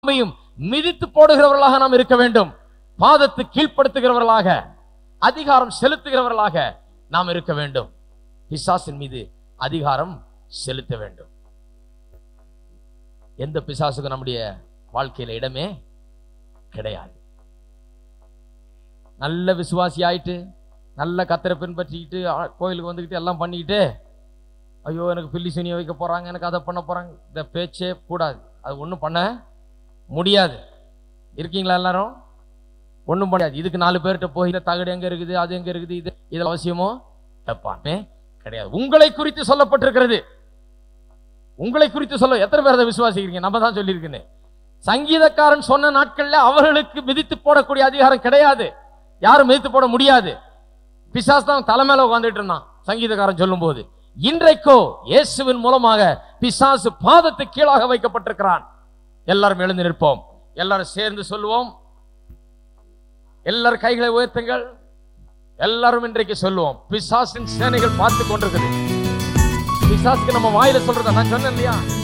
பாம்பையும் மிதித்து போடுகிறவர்களாக நாம் இருக்க வேண்டும் பாதத்து கீழ்ப்படுத்துகிறவர்களாக அதிகாரம் செலுத்துகிறவர்களாக நாம் இருக்க வேண்டும் பிசாசின் மீது அதிகாரம் செலுத்த வேண்டும் எந்த பிசாசுக்கும் நம்முடைய வாழ்க்கையில இடமே கிடையாது நல்ல விசுவாசி ஆயிட்டு நல்ல கத்தரை பின்பற்றிக்கிட்டு ஆ, கோயிலுக்கு வந்துக்கிட்டு எல்லாம் பண்ணிக்கிட்டு ஐயோ எனக்கு பில்லி சுனியை வைக்க போறாங்க எனக்கு அதை பண்ண போறாங்க இந்த பேச்சே கூடாது அது ஒன்றும் பண்ண முடியாது இருக்கீங்களா எல்லாரும் ஒன்றும் முடியாது இதுக்கு நாலு பேர்கிட்ட போய் இந்த தகடு எங்க இருக்குது அது எங்க இருக்குது இது இதில் அவசியமோ தப்பாமே கிடையாது உங்களை குறித்து சொல்லப்பட்டிருக்கிறது உங்களை குறித்து சொல்ல எத்தனை பேர் அதை விசுவாசிக்கிறீங்க நம்ம தான் சொல்லியிருக்கேன் சங்கீதக்காரன் சொன்ன நாட்கள்ல அவர்களுக்கு மிதித்து போடக்கூடிய அதிகாரம் கிடையாது யாரும் மிதித்து போட முடியாது பிசாஸ் தான் தலைமையில உட்கார்ந்துட்டு இருந்தான் சங்கீதக்காரன் சொல்லும்போது இன்றைக்கோ இயேசுவின் மூலமாக பிசாசு பாதத்து கீழாக வைக்கப்பட்டிருக்கிறான் எல்லாரும் எழுந்து நிற்போம் எல்லாரும் சேர்ந்து சொல்லுவோம் எல்லாரும் கைகளை உயர்த்துங்கள் எல்லாரும் இன்றைக்கு சொல்லுவோம் பிசாசின் சேனைகள் பார்த்து கொண்டிருக்குது பிசாசுக்கு நம்ம வாயில சொல்றத நான் சொன்னேன் இல்லையா